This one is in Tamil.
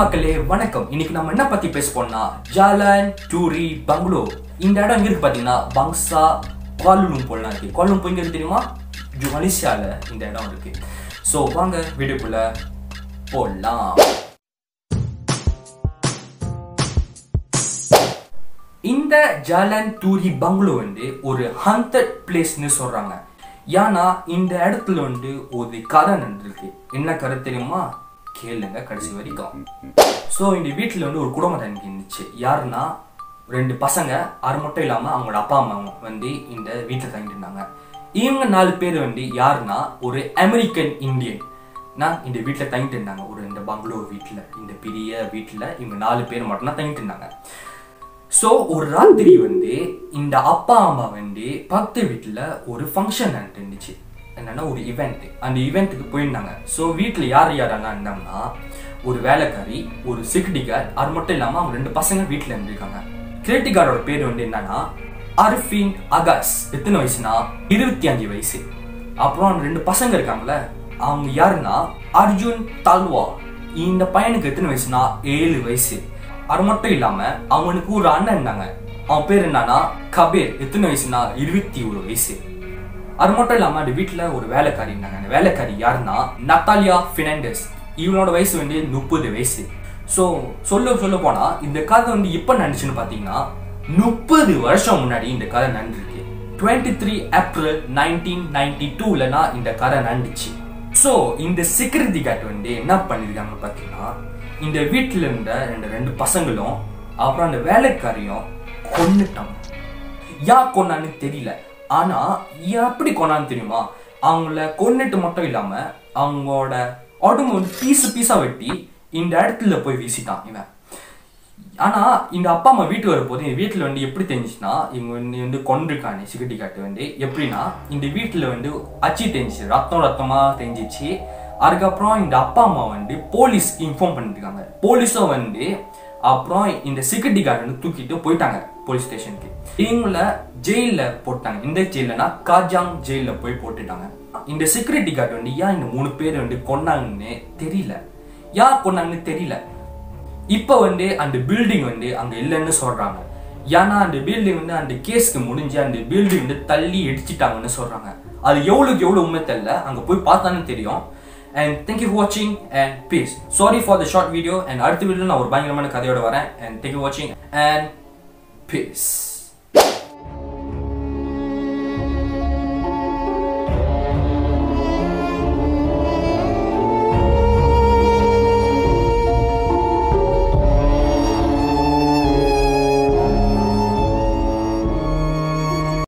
மக்களே வணக்கம் இன்னைக்கு நம்ம என்ன பத்தி பேச போனா ஜாலன் டூரி பங்களோ இந்த இடம் எங்க இருக்கு பாத்தீங்கன்னா பங்சா கோலலும்பூர்லாம் இருக்கு கோலலும்பூர் எங்க இருக்கு தெரியுமா ஜு- மலேசியால இந்த இடம் இருக்கு ஸோ வாங்க வீடியோக்குள்ள போடலாம் இந்த ஜாலன் டூரி பங்களோ வந்து ஒரு ஹண்டட் பிளேஸ்னு சொல்றாங்க ஏன்னா இந்த இடத்துல வந்து ஒரு கதை நடந்திருக்கு என்ன கதை தெரியுமா கேளுங்க கடைசி வரைக்கும் ஸோ இந்த வீட்டில் வந்து ஒரு குடும்பம் தங்கி இருந்துச்சு யாருன்னா ரெண்டு பசங்க அது மட்டும் இல்லாமல் அவங்களோட அப்பா அம்மா வந்து இந்த வீட்டில் தங்கிட்டு இருந்தாங்க இவங்க நாலு பேர் வந்து யாருன்னா ஒரு அமெரிக்கன் இந்தியன் நான் இந்த வீட்டில் தங்கிட்டு இருந்தாங்க ஒரு இந்த பங்களோ வீட்டில் இந்த பெரிய வீட்டில் இவங்க நாலு பேர் மட்டும்தான் தங்கிட்டு இருந்தாங்க ஸோ ஒரு ராத்திரி வந்து இந்த அப்பா அம்மா வந்து பக்கத்து வீட்டில் ஒரு ஃபங்க்ஷன் நடந்துட்டு இருந்துச்சு என்னன்னா ஒரு இவெண்ட் அந்த இவெண்ட்டுக்கு போயிருந்தாங்க ஸோ வீட்டில் யார் யாரெல்லாம் இருந்தாங்கன்னா ஒரு வேலைக்காரி ஒரு செக்யூரிட்டி கார்டு அது மட்டும் இல்லாமல் அவங்க ரெண்டு பசங்க வீட்டில் இருந்திருக்காங்க செக்யூரிட்டி கார்டோட பேர் வந்து என்னன்னா அர்ஃபின் அகாஸ் எத்தனை வயசுனா இருபத்தி அஞ்சு வயசு அப்புறம் அந்த ரெண்டு பசங்க இருக்காங்கல்ல அவங்க யாருன்னா அர்ஜுன் தல்வா இந்த பையனுக்கு எத்தனை வயசுனா ஏழு வயசு அது மட்டும் இல்லாம அவனுக்கு ஒரு அண்ணன் இருந்தாங்க அவன் பேர் என்னன்னா கபீர் எத்தனை வயசுனா இருபத்தி ஒரு வயசு அது மட்டும் இல்லாம அந்த வீட்டுல ஒரு வேலைக்காரி இருந்தாங்க அந்த வேலைக்காரி யாருன்னா நத்தாலியா பினாண்டஸ் இவனோட வயசு வந்து முப்பது வயசு ஸோ சொல்ல சொல்ல போனா இந்த கதை வந்து எப்ப நடந்துச்சுன்னு பாத்தீங்கன்னா முப்பது வருஷம் முன்னாடி இந்த கதை நடந்திருக்கு twenty three April nineteen ninety டூலனா இந்த கதை நடந்துச்சு ஸோ இந்த செக்யூரிட்டி கார்டு வந்து என்ன பண்ணிருக்காங்க பார்த்தீங்கன்னா இந்த வீட்டில் இருந்த ரெண்டு ரெண்டு பசங்களும் அப்புறம் அந்த வேலைக்காரியும் கொன்னுட்டாங்க யார் கொன்னான்னு தெரியல ஆனா எப்படி கொன்னான்னு தெரியுமா அவங்கள கொன்னுட்டு மட்டும் இல்லாம அவங்களோட உடம்பு வந்து பீஸ் பீஸா வெட்டி இந்த இடத்துல போய் வீசிட்டான் இவன் ஆனா இந்த அப்பா அம்மா வீட்டுக்கு வரும்போது இந்த வீட்டுல வந்து எப்படி தெரிஞ்சுச்சுன்னா இவங்க வந்து வந்து கொண்டிருக்காங்க சிகரெட்டி காட்டு வந்து எப்படின்னா இந்த வீட்டுல வந்து அச்சி தெரிஞ்சிச்சு ரத்தம் ரத்தமா தெரிஞ்சிச்சு அதுக்கப்புறம் இந்த அப்பா அம்மா வந்து போலீஸ்க்கு இன்ஃபார்ம் பண்ணிருக்காங்க போலீஸும் வந்து அப்புறம் இந்த செக்யூரிட்டி கார்டு வந்து தூக்கிட்டு போயிட்டாங்க போலீஸ் ஸ்டேஷனுக்கு இவங்கள ஜெயில போட்டாங்க இந்த ஜெயிலனா காஜாங் ஜெயில போய் போட்டுட்டாங்க இந்த செக்யூரிட்டி கார்டு வந்து ஏன் இந்த மூணு பேர் வந்து கொன்னாங்கன்னு தெரியல யார் கொன்னாங்கன்னு தெரியல இப்போ வந்து அந்த பில்டிங் வந்து அங்க இல்லைன்னு சொல்றாங்க ஏன்னா அந்த பில்டிங் வந்து அந்த கேஸ்க்கு முடிஞ்சு அந்த பில்டிங் வந்து தள்ளி இடிச்சிட்டாங்கன்னு சொல்றாங்க அது எவ்வளவுக்கு எவ்வளவு உண்மை தெரியல அங்க போய் பார்த்தானே தெரியும் அண்ட் தேங்க்யூ ஃபார் வாட்சிங் and peace sorry for the short video and அடுத்த வீடியோ நான் ஒரு பயங்கரமான கதையோட வரேன் அண்ட் தேங்க்யூ வாட்சிங் அண்ட் பீஸ்